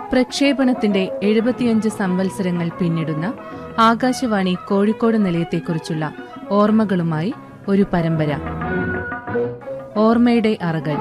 പ്രക്ഷേപണത്തിന്റെ എഴുപത്തിയഞ്ച് സംവത്സരങ്ങൾ പിന്നിടുന്ന ആകാശവാണി കോഴിക്കോട് നിലയത്തെക്കുറിച്ചുള്ള ഓർമ്മകളുമായി ഒരു പരമ്പര ഓർമ്മയുടെ അറകൾ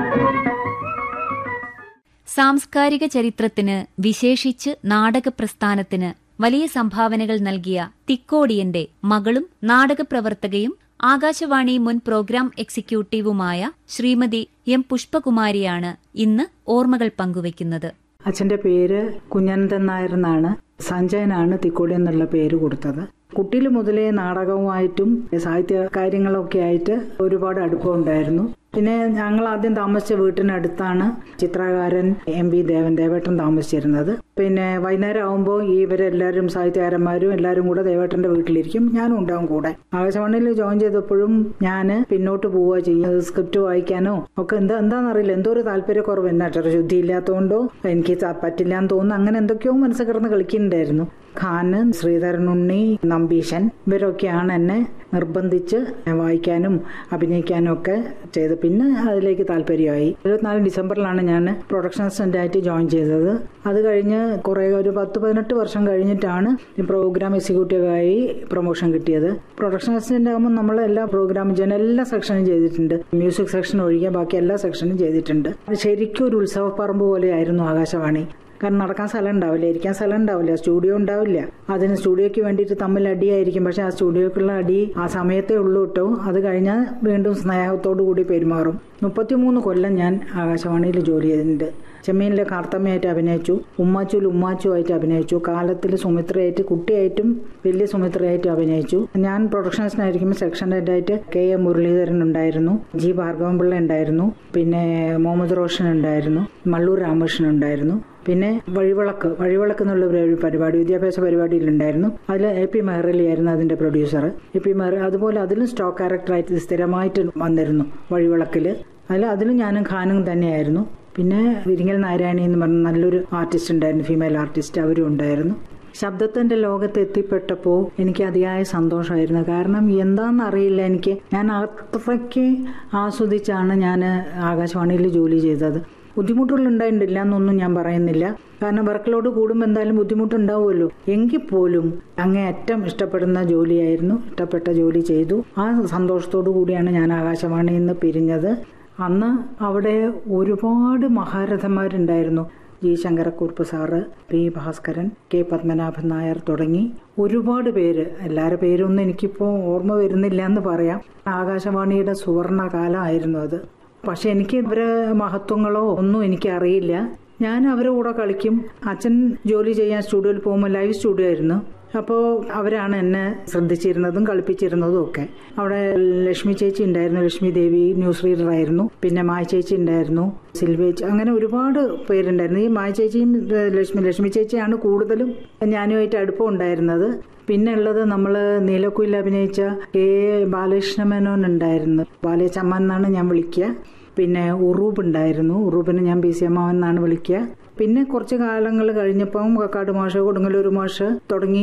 സാംസ്കാരിക ചരിത്രത്തിന് വിശേഷിച്ച് നാടക പ്രസ്ഥാനത്തിന് വലിയ സംഭാവനകൾ നൽകിയ തിക്കോടിയന്റെ മകളും നാടകപ്രവർത്തകയും ആകാശവാണി മുൻ പ്രോഗ്രാം എക്സിക്യൂട്ടീവുമായ ശ്രീമതി എം പുഷ്പകുമാരിയാണ് ഇന്ന് ഓർമ്മകൾ പങ്കുവയ്ക്കുന്നത് അച്ഛന്റെ പേര് കുഞ്ഞനന്ദൻ നായർ എന്നാണ് സഞ്ജയനാണ് തിക്കോടി എന്നുള്ള പേര് കൊടുത്തത് കുട്ടിയിൽ മുതലേ നാടകവുമായിട്ടും സാഹിത്യ കാര്യങ്ങളൊക്കെ ആയിട്ട് ഒരുപാട് അടുപ്പമുണ്ടായിരുന്നു പിന്നെ ഞങ്ങൾ ആദ്യം താമസിച്ച വീട്ടിനടുത്താണ് ചിത്രകാരൻ എം വി ദേവൻ ദേവേട്ടൻ താമസിച്ചിരുന്നത് പിന്നെ വൈകുന്നേരം ആകുമ്പോൾ ഇവരെല്ലാവരും സാഹിത്യകാരന്മാരും എല്ലാവരും കൂടെ ദേവേട്ടന്റെ വീട്ടിലിരിക്കും ഞാനും ഉണ്ടാവും കൂടെ ആകാശവാണിയിൽ ജോയിൻ ചെയ്തപ്പോഴും ഞാൻ പിന്നോട്ട് പോവുക ചെയ്യുക സ്ക്രിപ്റ്റ് വായിക്കാനോ ഒക്കെ എന്താ എന്താണെന്നറിയില്ല എന്തോ ഒരു താല്പര്യക്കുറവ് എന്നെ അക്ഷരശുദ്ധി ഇല്ലാത്തതുകൊണ്ടോ എനിക്ക് ത- പറ്റില്ല എന്ന് തോന്നുന്നു അങ്ങനെ എന്തൊക്കെയോ മനസ്സിൽ കിടന്ന് കളിക്കുന്നുണ്ടായിരുന്നു ഖാന് ശ്രീധരനുണ്ണി നമ്പീശൻ ഇവരൊക്കെയാണ് എന്നെ നിർബന്ധിച്ച് വായിക്കാനും അഭിനയിക്കാനും ഒക്കെ ചെയ്ത് പിന്നെ അതിലേക്ക് താല്പര്യമായി ഇരുപത്തിനാല് ഡിസംബറിലാണ് ഞാൻ പ്രൊഡക്ഷൻ അസിസ്റ്റന്റ് ആയിട്ട് ജോയിൻ ചെയ്തത് അത് കഴിഞ്ഞ് കുറേ ഒരു പത്ത് പതിനെട്ട് വർഷം കഴിഞ്ഞിട്ടാണ് ഈ പ്രോഗ്രാം എക്സിക്യൂട്ടീവായി പ്രൊമോഷൻ കിട്ടിയത് പ്രൊഡക്ഷൻ അസിസ്റ്റന്റ് ആകുമ്പോൾ നമ്മൾ എല്ലാ പ്രോഗ്രാമും ചെയ്യുന്ന എല്ലാ സെക്ഷനും ചെയ്തിട്ടുണ്ട് മ്യൂസിക് സെക്ഷൻ ഒഴികെ ബാക്കി എല്ലാ സെക്ഷനും ചെയ്തിട്ടുണ്ട് അത് ശരിക്കും ഒരു ഉത്സവപ്പറമ്പ് പോലെയായിരുന്നു ആകാശവാണി കാരണം നടക്കാൻ സ്ഥലം ഉണ്ടാവില്ല ഇരിക്കാൻ സ്ഥലം ഉണ്ടാവില്ല സ്റ്റുഡിയോ ഉണ്ടാവില്ല അതിന് സ്റ്റുഡിയോയ്ക്ക് വേണ്ടിയിട്ട് തമ്മിൽ അടിയായിരിക്കും പക്ഷെ ആ സ്റ്റുഡിയോക്കുള്ള അടി ആ സമയത്തേ ഉള്ളൂ കേട്ടോ അത് കഴിഞ്ഞാൽ വീണ്ടും സ്നേഹത്തോടു കൂടി പെരുമാറും മുപ്പത്തിമൂന്ന് കൊല്ലം ഞാൻ ആകാശവാണിയിൽ ജോലി ചെയ്തിട്ടുണ്ട് ചെമ്മീനിലെ കാർത്തമ്മയായിട്ട് അഭിനയിച്ചു ഉമ്മാച്ചുൽ ഉമ്മാച്ചുമായിട്ട് അഭിനയിച്ചു കാലത്തിൽ സുമിത്രയായിട്ട് കുട്ടിയായിട്ടും വലിയ സുമിത്രയായിട്ടും അഭിനയിച്ചു ഞാൻ പ്രൊഡക്ഷൻസിനായിരിക്കുമ്പോൾ സെക്ഷൻ ഹെഡായിട്ട് കെ എം മുരളീധരൻ ഉണ്ടായിരുന്നു ജി ഭാർഗവൻപിള്ള ഉണ്ടായിരുന്നു പിന്നെ മുഹമ്മദ് റോഷൻ ഉണ്ടായിരുന്നു മള്ളൂർ രാമകൃഷ്ണൻ ഉണ്ടായിരുന്നു പിന്നെ വഴിവിളക്ക് വഴിവിളക്ക് എന്നുള്ള ഒരു പരിപാടി വിദ്യാഭ്യാസ പരിപാടിയിലുണ്ടായിരുന്നു അതിൽ എ പി മെഹ്റലി ആയിരുന്നു അതിന്റെ പ്രൊഡ്യൂസർ എ പി മെഹ്റ അതുപോലെ അതിലും സ്റ്റോക്ക് ക്യാരക്ടറായിട്ട് സ്ഥിരമായിട്ട് വന്നിരുന്നു വഴിവിളക്കിൽ അതിൽ അതിലും ഞാനും ഖാനും തന്നെയായിരുന്നു പിന്നെ വിരിങ്ങൽ നാരായണി എന്ന് പറഞ്ഞ നല്ലൊരു ആർട്ടിസ്റ്റ് ഉണ്ടായിരുന്നു ഫീമെയിൽ ആർട്ടിസ്റ്റ് അവരും ഉണ്ടായിരുന്നു ശബ്ദത്തിന്റെ ലോകത്ത് എത്തിപ്പെട്ടപ്പോൾ എനിക്ക് അതിയായ സന്തോഷമായിരുന്നു കാരണം എന്താണെന്ന് അറിയില്ല എനിക്ക് ഞാൻ അത്രയ്ക്ക് ആസ്വദിച്ചാണ് ഞാൻ ആകാശവാണിയിൽ ജോലി ചെയ്തത് ബുദ്ധിമുട്ടുകൾ ഉണ്ടായിട്ടില്ല എന്നൊന്നും ഞാൻ പറയുന്നില്ല കാരണം വർക്ക് ലോഡ് കൂടുമ്പോൾ എന്തായാലും ബുദ്ധിമുട്ടുണ്ടാവുമല്ലോ എങ്കിൽ പോലും അങ്ങേയറ്റം ഇഷ്ടപ്പെടുന്ന ജോലിയായിരുന്നു ഇഷ്ടപ്പെട്ട ജോലി ചെയ്തു ആ സന്തോഷത്തോടു കൂടിയാണ് ഞാൻ ആകാശവാണിയിൽ നിന്ന് പിരിഞ്ഞത് അന്ന് അവിടെ ഒരുപാട് മഹാരഥന്മാരുണ്ടായിരുന്നു G Sankarakurup sir P Bhaskaran K Padmanabhan Nair തുടങ്ങി ഒരുപാട് പേര് എല്ലാവരുടെ പേരൊന്നും എനിക്കിപ്പോൾ ഓർമ്മ വരുന്നില്ല എന്ന് പറയാം ആകാശവാണിയുടെ സുവർണ കാലമായിരുന്നു അത് പക്ഷെ എനിക്ക് ഇവരെ മഹത്വങ്ങളോ ഒന്നും എനിക്ക് അറിയില്ല ഞാൻ അവരുടെ കൂടെ കളിക്കും അച്ഛൻ ജോലി ചെയ്യാൻ സ്റ്റുഡിയോയിൽ പോകുമ്പോൾ ലൈവ് സ്റ്റുഡിയോ ആയിരുന്നു അപ്പോൾ അവരാണ് എന്നെ ശ്രദ്ധിച്ചിരുന്നതും കളിപ്പിച്ചിരുന്നതും ഒക്കെ അവിടെ ലക്ഷ്മി ചേച്ചി ഉണ്ടായിരുന്നു ലക്ഷ്മി ദേവി ന്യൂസ് റീഡർ ആയിരുന്നു പിന്നെ മായ ചേച്ചി ഉണ്ടായിരുന്നു സിൽവേച്ചി അങ്ങനെ ഒരുപാട് പേരുണ്ടായിരുന്നു ഈ മായ ചേച്ചിയും ഏഹ്, ലക്ഷ്മി ലക്ഷ്മി ചേച്ചിയാണ് കൂടുതലും ഞാനുമായിട്ട് അടുപ്പം ഉണ്ടായിരുന്നത് പിന്നെ ഉള്ളത് നമ്മൾ നീലക്കുയിൽ അഭിനയിച്ച കെ ബാലകൃഷ്ണ മേനോൻ ഉണ്ടായിരുന്നു ബാലച്ചമ്മൻ എന്നാണ് ഞാൻ വിളിക്കുക പിന്നെ ഉറൂബ് ഉണ്ടായിരുന്നു ഉറൂബിനെ ഞാൻ പി സി അമ്മാവൻ എന്നാണ് വിളിക്കുക പിന്നെ കുറച്ച് കാലങ്ങൾ കഴിഞ്ഞപ്പം കക്കാട് മാഷ് കൊടുങ്ങല്ലൂർ മാഷ് തുടങ്ങി